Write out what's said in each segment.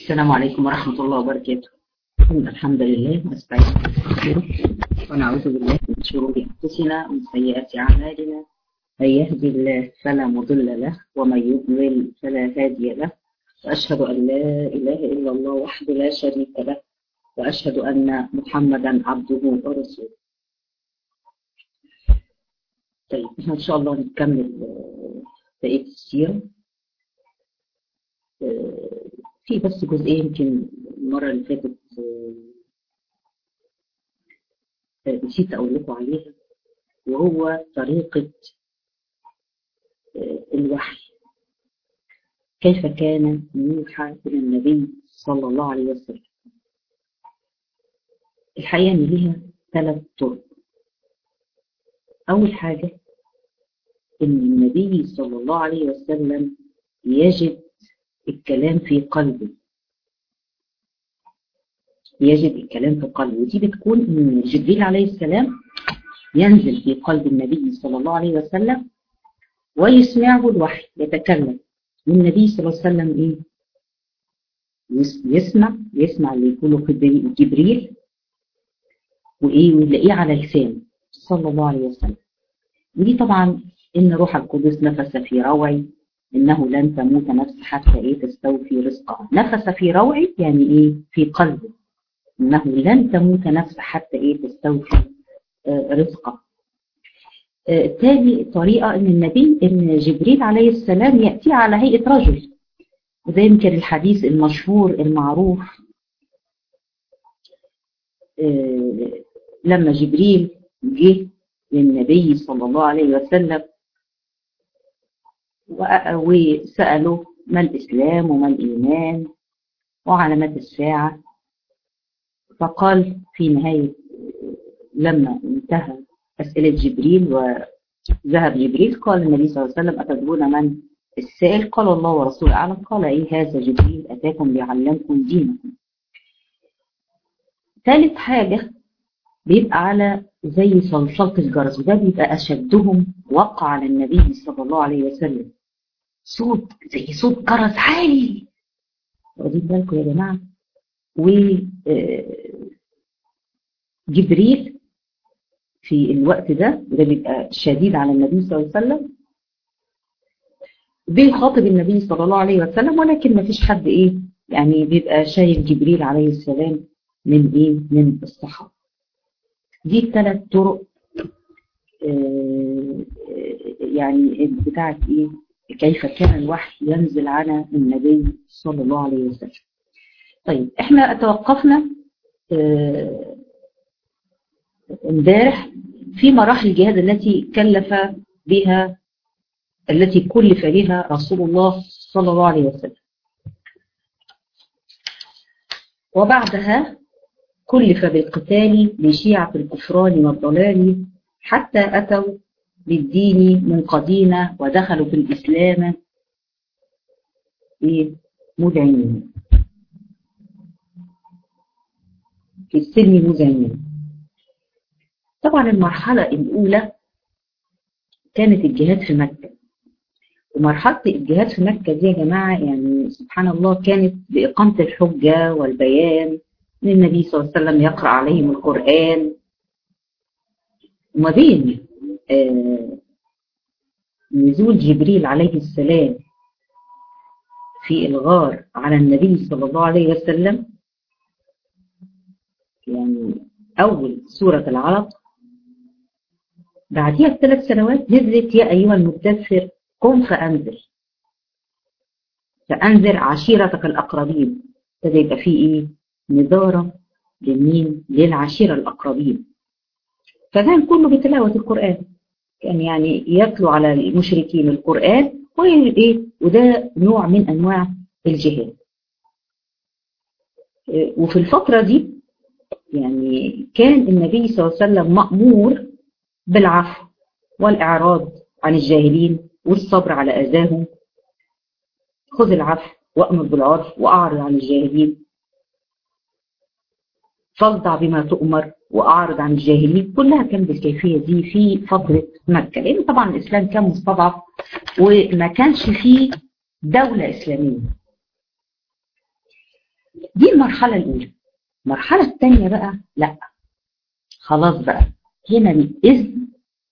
السلام عليكم ورحمة الله وبركاته إن الحمد لله نستعين ونعوذ بالله من شرور أنفسنا ومن سيئات أعمالنا من يهدي الله فلا مضل له ومن يضلل فلا هادي له وأشهد أن لا إله إلا الله وحده لا شريك له وأشهد أن محمدا عبده ورسوله طيب إحنا إن شاء الله نكمل بقية السيرة في بس جزئين يمكن المرة اللي فاتت نسيت أقول لكم عليها وهو طريقة الوحي كيف كان يوحى إلى النبي صلى الله عليه وسلم الحقيقة إن ليها ثلاث طرق أول حاجة إن النبي صلى الله عليه وسلم يجد الكلام في قلبه يجد الكلام في قلبه ودي بتكون ان جبريل عليه السلام ينزل في قلب النبي صلى الله عليه وسلم ويسمعه الوحي يتكلم والنبي صلى الله عليه وسلم ايه يسمع يسمع اللي يقوله جبريل وايه ويلاقيه على لسانه صلى الله عليه وسلم ودي طبعا ان روح القدس نفس في روعي إنه لن تموت نفس حتى إيه تستوفي رزقها نفس في روعي يعني إيه في قلبه إنه لن تموت نفس حتى إيه تستوفي آه رزقها آه تاني طريقة إن النبي إن جبريل عليه السلام يأتي على هيئة رجل وده يمكن الحديث المشهور المعروف آه لما جبريل جه للنبي صلى الله عليه وسلم وسألوا ما الإسلام وما الإيمان وعلامات الساعة فقال في نهاية لما انتهى أسئلة جبريل وذهب جبريل قال النبي صلى الله عليه وسلم أتدرون من السائل قال الله ورسوله أعلم قال إيه هذا جبريل أتاكم ليعلمكم دينكم ثالث حاجة بيبقى على زي صلصلة الجرس وده بيبقى أشدهم وقع على النبي صلى الله عليه وسلم صوت زي صوت جرس عالي واخدين بالكم يا جماعة و جبريل في الوقت ده وده بيبقى شديد على النبي صلى الله عليه وسلم بيخاطب النبي صلى الله عليه وسلم ولكن ما فيش حد ايه يعني بيبقى شايف جبريل عليه السلام من ايه من الصحابه دي الثلاث طرق يعني بتاعت ايه كيف كان الوحي ينزل على النبي صلى الله عليه وسلم طيب احنا توقفنا امبارح في مراحل الجهاد التي كلف بها التي كلف بها رسول الله صلى الله عليه وسلم وبعدها كلف بالقتال لشيعة الكفران والضلال حتى أتوا بالدين منقضين ودخلوا في الإسلام مذعنين في السلم مذعنين طبعا المرحلة الأولى كانت الجهاد في مكة ومرحلة الجهاد في مكة دي يا جماعة يعني سبحان الله كانت بإقامة الحجة والبيان ان النبي صلى الله عليه وسلم يقرأ عليهم القرآن وما بين آه نزول جبريل عليه السلام في الغار على النبي صلى الله عليه وسلم يعني أول سورة العلق بعدها بثلاث سنوات نزلت يا أيها المدثر قم فأنذر فأنذر عشيرتك الأقربين ابتدى يبقى فيه إيه نظارة لمين للعشيرة الأقربين فكان كله بتلاوة القرآن كان يعني يتلو على المشركين القرآن وإيه وده نوع من أنواع الجهاد وفي الفترة دي يعني كان النبي صلى الله عليه وسلم مأمور بالعفو والإعراض عن الجاهلين والصبر على أذاهم خذ العفو وأمر بالعرف وأعرض عن الجاهلين فاصدع بما تؤمر وأعرض عن الجاهلين كلها كانت بالكيفية دي في فترة مكة لأن طبعا الإسلام كان مستضعف وما كانش فيه دولة إسلامية دي المرحلة الأولى المرحلة الثانية بقى لا خلاص بقى هنا الإذن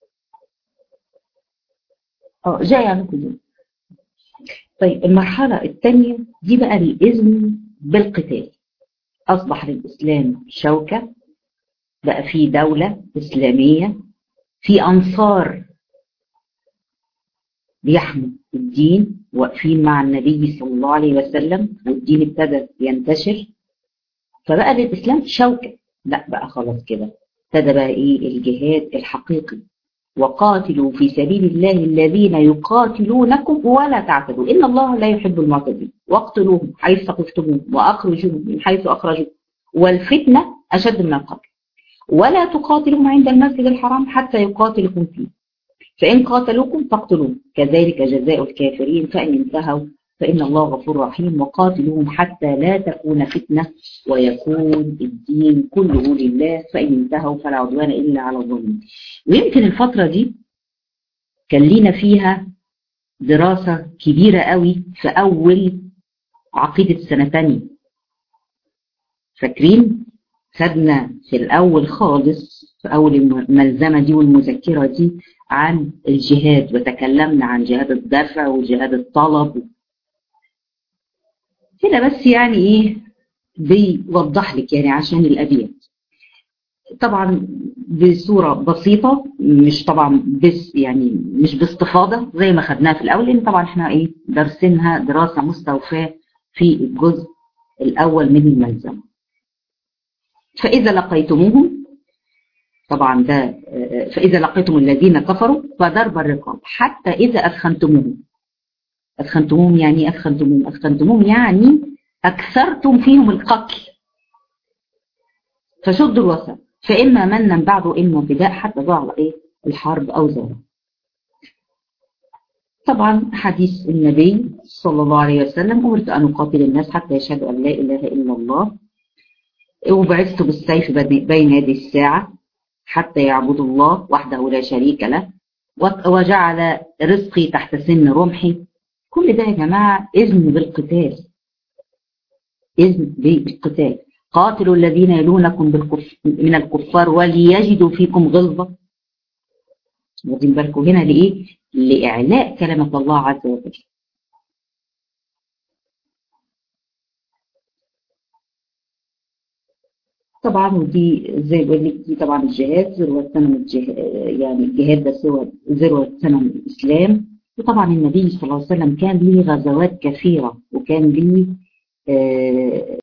اه جاي عليكم دي طيب المرحلة الثانية دي بقى الإذن بالقتال أصبح للإسلام شوكة بقى في دولة إسلامية في أنصار بيحموا الدين واقفين مع النبي صلى الله عليه وسلم والدين ابتدى ينتشر فبقى للإسلام شوكة لا بقى خلاص كده ابتدى بقى إيه الجهاد الحقيقي وقاتلوا في سبيل الله الذين يقاتلونكم ولا تعتدوا إن الله لا يحب المعتدين واقتلوهم حيث ثقفتموهم وأخرجوهم من حيث أخرجوا والفتنة أشد من القتل ولا تقاتلهم عند المسجد الحرام حتى يقاتلكم فيه فإن قاتلوكم فاقتلوهم كذلك جزاء الكافرين فإن انتهوا فإن الله غفور رحيم وقاتلوهم حتى لا تكون فتنة ويكون الدين كله لله فإن انتهوا فلا عدوان إلا على الظالمين ويمكن الفترة دي كان لينا فيها دراسة كبيرة قوي في أول عقيدة سنة تانية فاكرين خدنا في الأول خالص في أول الملزمة دي والمذكرة دي عن الجهاد وتكلمنا عن جهاد الدفع وجهاد الطلب هنا بس يعني ايه بيوضح لك يعني عشان الابيات طبعا بصوره بسيطه مش طبعا بس يعني مش باستفاضه زي ما خدناها في الاول لان طبعا احنا ايه دارسينها دراسه مستوفاه في الجزء الاول من الملزمه فاذا لقيتموهم طبعا ده فاذا لقيتم الذين كفروا فضرب الرقاب حتى اذا اثخنتموهم أدخنتموهم يعني أدخنتموهم أدخنتموهم يعني أكثرتم فيهم القتل فشدوا الوسط فإما منا بعد وإما فداء حتى ضاع إيه الحرب أو زارة طبعا حديث النبي صلى الله عليه وسلم أمرت أن أقاتل الناس حتى يشهدوا أن لا إله إلا الله وبعثت بالسيف بين يدي الساعة حتى يعبدوا الله وحده لا شريك له وجعل رزقي تحت سن رمحي كل ده يا جماعة إذن بالقتال إذن بالقتال قاتلوا الذين يلونكم بالكف من الكفار وليجدوا فيكم غلظة واخدين بالكم هنا لإيه؟ لإعلاء كلمة الله عز وجل طبعا ودي زي بقول لك دي طبعا الجهاد ذروة سنم الجهاد يعني الجهاد ده ذروة سنم الإسلام وطبعا النبي صلى الله عليه وسلم كان ليه غزوات كثيرة وكان ليه